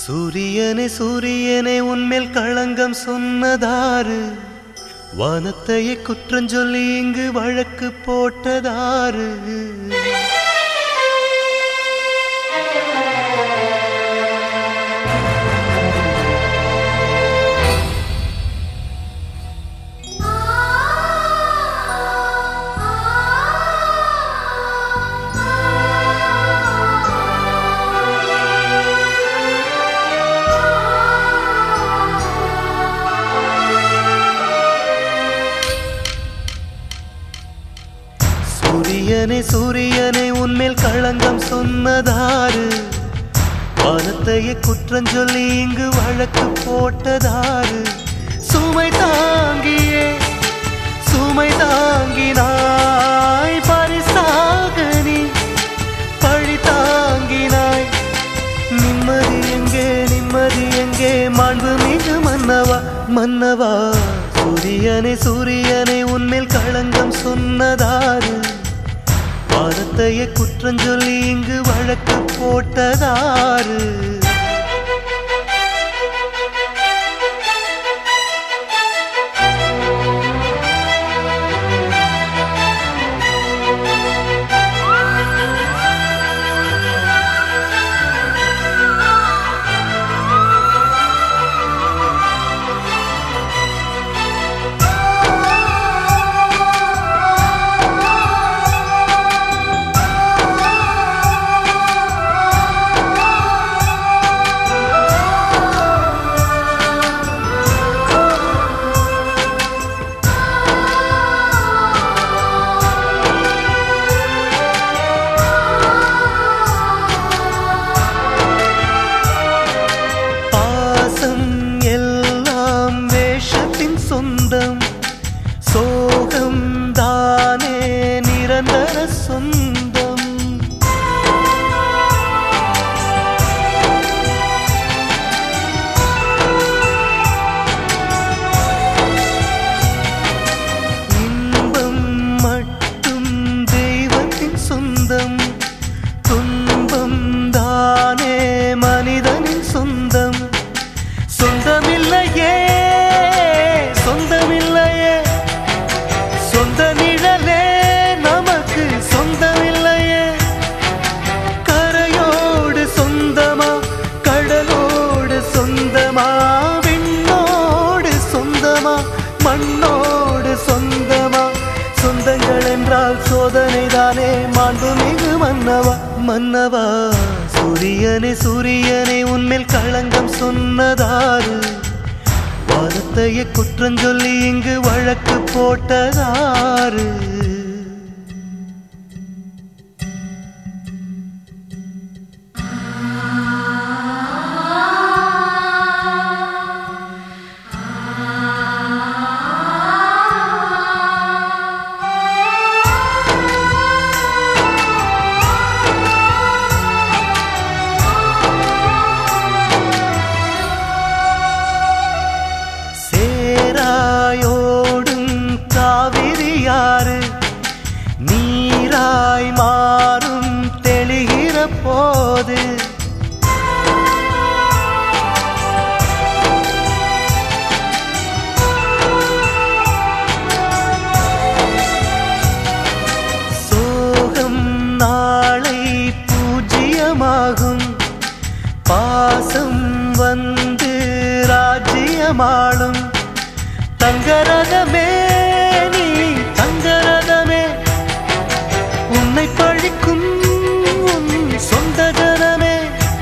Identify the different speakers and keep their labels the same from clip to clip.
Speaker 1: சூரியனே சூரியனே உன்மேல் களங்கம் சொன்னதாரு வானத்தையே குற்றஞ்சொல்லி இங்கு வழக்கு போட்டதாரு சூரியனே சூரியனே உன்மேல் களங்கம் சொன்னதாரு வானத்தையே குற்றஞ்சொல்லி இங்கு வழக்கு போட்டதாரு சுமை தாங்கியே சுமை தாங்கினாய் பரிசாக நீ பழி தாங்கினாய் நிம்மதி எங்கே நிம்மதி எங்கே மாண்பு மிகு மன்னவா மன்னவா சூரியனே சூரியனே உன்மேல் களங்கம் சொன்னதாரு வானத்தையே குற்றஞ்சொல்லி இங்கு வழக்கு போட்டதாரு பாசம் எல்லாம் வேஷத்தின் சொந்தம் சோகம் தானே நிரந்தர சொந்தம் இன்பம் மட்டும் தெய்வத்தின் சொந்தம் துன்பம் தானே மனிதனின் சொந்தம் சொந்தமில்லையே சொந்தமில்லையே சொந்த நிழலே நமக்கு சொந்தமில்லையே கரையோடு சொந்தமா கடலோடு சொந்தமா விண்ணோடு சொந்தமா மண்ணோடு சொந்தமா சொந்தங்கள் என்றால் சோதனை தானே மாண்புமிகு மன்னவா மன்னவா சூரியனே சூரியனே உன்மேல் களங்கம் சொன்னதாரு வானத்தையே குற்றஞ்சொல்லி இங்கு வழக்கு போட்டதாரு சேராயோடும் காவிரியாறு நீராய் மாறும் தெளிகிற போது சோகம் நாளை பூஜ்யமாகும் பாசம் வந்து ராஜ்யமாளும் தங்கரதமே நீ தங்கரதமே உன்னை பழிக்கும் உன் சொந்த ஜனமே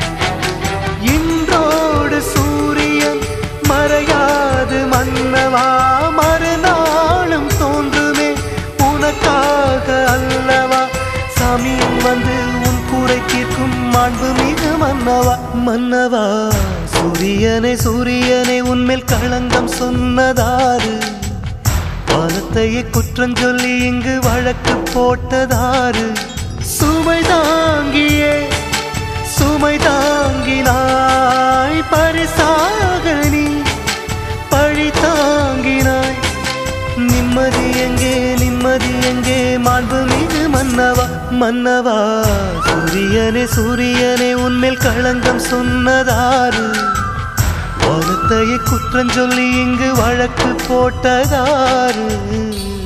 Speaker 1: இன்றோடு சூரியன் மறையாது மன்னவா மறுநாளும் தோன்றுமே உனக்காக அல்லவா சாமியும் வந்து உன் குறை தீர்க்கும் மாண்பு மிகு மன்னவா மன்னவா சூரியனே சூரியனே உன்மேல் களங்கம் சொன்னதாரு வானத்தையே குற்றஞ்சொல்லி இங்கு வழக்கு போட்டதாரு சுமை தாங்கியே சுமை தாங்கினாய் பரிசாக நீ பழி தாங்கினாய் நிம்மதி எங்கே நிம்மதி எங்கே மாண்பு மிகு மன்னவா மன்னவா சூரியனே சூரியனே உன்மேல் களங்கம் சொன்னதாரு வானத்தையே குற்றம் சொல்லி இங்கு வழக்கு போட்டதாரு